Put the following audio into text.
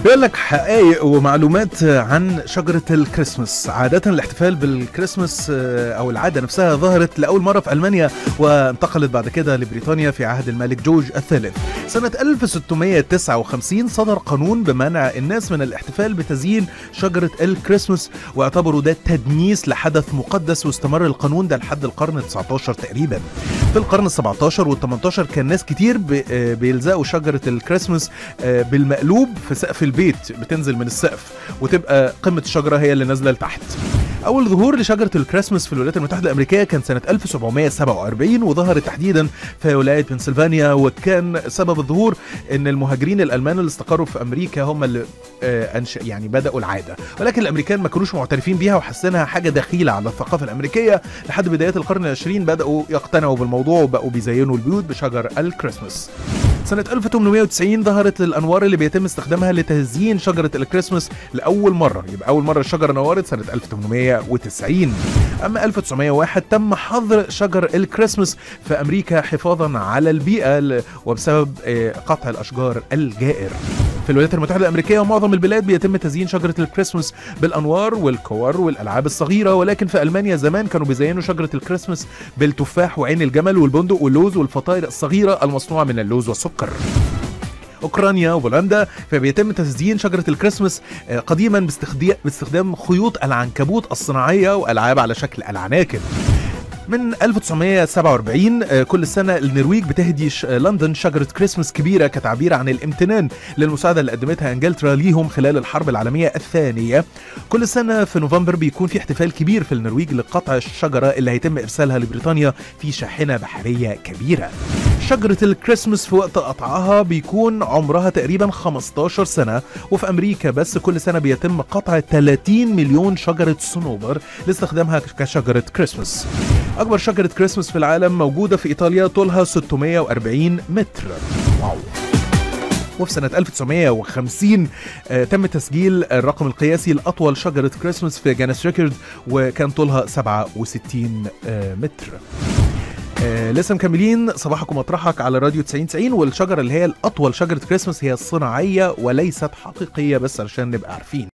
بيقول لك حقائق ومعلومات عن شجرة الكريسماس عادة الاحتفال بالكريسماس آه، أو العادة نفسها ظهرت لأول مرة في ألمانيا وانتقلت بعد كده لبريطانيا في عهد الملك جورج الثالث سنة 1659 صدر قانون بمنع الناس من الاحتفال بتزيين شجرة الكريسماس واعتبروا ده تدنيس لحدث مقدس واستمر القانون ده لحد القرن ال 19 تقريبا في القرن ال 17 وال 18 كان ناس كتير ب- آه، بيلزقوا شجرة الكريسماس آه، بالمقلوب في سقف البيت بتنزل من السقف وتبقى قمة الشجرة هي اللي نازلة لتحت أول ظهور لشجرة الكريسماس في الولايات المتحدة الأمريكية كان سنة 1747 وظهرت تحديدا في ولاية بنسلفانيا وكان سبب الظهور إن المهاجرين الألمان اللي استقروا في أمريكا هم اللي آه، أنش يعني بدأوا العادة ولكن الأمريكان ما كانوش معترفين بيها وحاسينها حاجة دخيلة على الثقافة الأمريكية لحد بدايات القرن العشرين بدأوا يقتنعوا بالموضوع وبقوا بيزينوا البيوت بشجر الكريسماس سنة 1890 ظهرت الأنوار اللي بيتم استخدامها لتزيين شجرة الكريسماس لأول مرة يبقى أول مرة الشجرة نورت سنة 1890 أما 1901 تم حظر شجر الكريسماس في أمريكا حفاظا على البيئة ل- وبسبب آه، قطع الأشجار الجائر في الولايات المتحدة الأمريكية ومعظم البلاد بيتم تزيين شجرة الكريسماس بالأنوار والكور والألعاب الصغيرة ولكن في ألمانيا زمان كانوا بيزينوا شجرة الكريسماس بالتفاح وعين الجمل والبندق واللوز والفطائر الصغيرة المصنوعة من اللوز والسكر اوكرانيا وبولندا فبيتم تزيين شجره الكريسماس آه، قديما باستخدي- باستخدام خيوط العنكبوت الصناعيه والعاب على شكل العناكب من 1947 آه، كل سنة النرويج بتهدي ش- آه، لندن شجرة كريسماس كبيرة كتعبير عن الامتنان للمساعدة اللي قدمتها انجلترا ليهم خلال الحرب العالمية الثانية كل سنة في نوفمبر بيكون في احتفال كبير في النرويج لقطع الشجرة اللي هيتم إرسالها لبريطانيا في شاحنة بحرية كبيرة شجرة الكريسماس في وقت قطعها بيكون عمرها تقريبا 15 سنة وفي أمريكا بس كل سنة بيتم قطع 30 مليون شجرة صنوبر لاستخدامها كشجرة كريسماس أكبر شجرة كريسماس في العالم موجودة في إيطاليا طولها 640 متر واو وفي سنة 1950 آه، تم تسجيل الرقم القياسي لأطول شجرة كريسماس في جانس ريكورد وكان طولها 67 آه، متر آه لسه مكملين صباحكم مطرحك على راديو 90 والشجرة اللي هي الأطول شجرة كريسماس هي الصناعية وليست حقيقية بس علشان نبقى عارفين